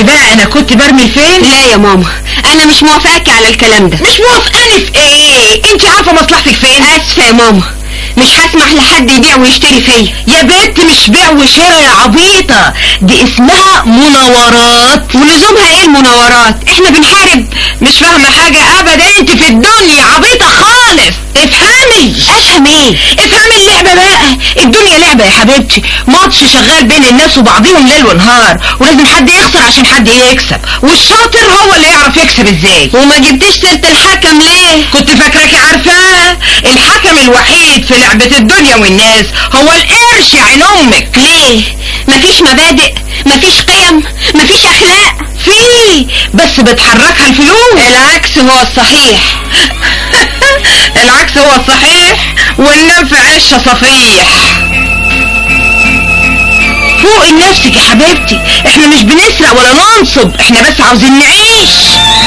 بقى انا كنت برمي فين لا يا ماما انا مش موافقاكي على الكلام ده مش موافقاني في ايه انت عارفه مصلحتك فين اسفه يا ماما مش هسمح لحد يبيع ويشتري فيا يا بنت مش بيع وشراء يا عبيطة دي اسمها مناورات ولزومها ايه المناورات احنا بنحارب مش فاهمة حاجة ابدا انت في الدنيا عبيطة خالص افهمي افهم ايه افهمي اللعبة بقى الدنيا لعبة يا حبيبتي ماتش شغال بين الناس وبعضهم ليل ونهار ولازم حد يخسر عشان حد يكسب والشاطر هو اللي يعرف يكسب ازاي وما جبتش سيرة الحكم ليه كنت فاكراكي عارفاه الحكم الوحيد في لعبة الدنيا والناس هو القرش يا عين امك ليه مفيش مبادئ مفيش قيم مفيش اخلاق في بس بتحركها الفلوس العكس هو الصحيح العكس هو الصحيح والنام في عشه صفيح فوق نفسك يا حبيبتي احنا مش بنسرق ولا ننصب احنا بس عاوزين نعيش